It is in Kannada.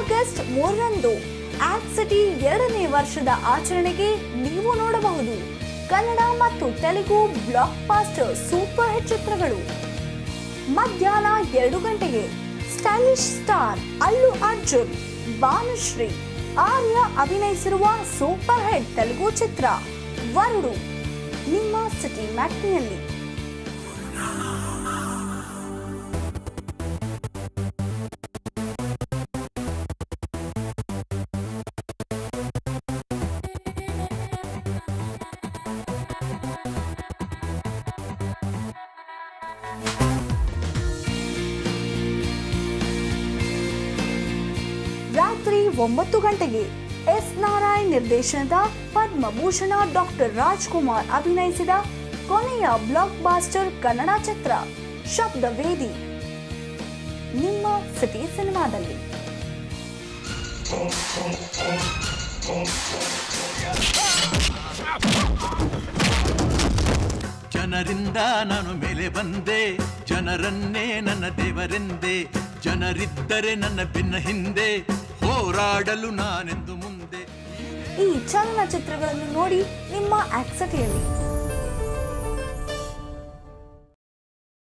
ಆಗಸ್ಟ್ ಮೂರರಂದು ಆಕ್ಟ್ ಸಿಟಿ ಎರಡನೇ ವರ್ಷದ ಆಚರಣೆಗೆ ನೀವು ನೋಡಬಹುದು ಕನ್ನಡ ಮತ್ತು Telugu blockbuster super hit ಚಿತ್ರಗಳು ಮಧ್ಯಾಹ್ನ ಎರಡು ಗಂಟೆಗೆ ಸ್ಟೈಲಿಶ್ ಸ್ಟಾರ್ ಅಲ್ಲು ಅರ್ಜುನ್ ಭಾನುಶ್ರೀ ಆರ್ಯ ಅಭಿನಯಿಸಿರುವ ಸೂಪರ್ ಹಿಟ್ ತೆಲುಗು ಚಿತ್ರ ವರುಡು ನಿಮ್ಮ ಸಿಟಿ ಮ್ಯಾಟ್ನಿಯಲ್ಲಿ ರಾತ್ರಿ ಒಂಬತ್ತು ಗಂಟೆಗೆ ಎಸ್ ನಾರಾಯಣ್ ನಿರ್ದೇಶನದ ಪದ್ಮಭೂಷಣ ಡಾಕ್ಟರ್ ರಾಜ್ಕುಮಾರ್ ಅಭಿನಯಿಸಿದ ಕೊನೆಯ ಬ್ಲಾಕ್ ಬಾಸ್ಟರ್ ಕನ್ನಡ ಚಿತ್ರ ಶಬ್ದವೇದಿ ನಿಮ್ಮ ಸಿಟಿ ಸಿನಿಮಾದಲ್ಲಿ ಜನರಿಂದ ನಾನು ಮೇಲೆ ಬಂದೆ ಜನರನ್ನೇ ನನ್ನ ದೇವರೆಂದೆ ಜನರಿದ್ದರೆ ನನ್ನ ಬೆನ್ನ ಹಿಂದೆ ಹೋರಾಡಲು ನಾನೆಂದು ಮುಂದೆ ಈ ಚಲನಚಿತ್ರಗಳನ್ನು ನೋಡಿ ನಿಮ್ಮ ಆಕ್ಸಟಿಯಲ್ಲಿ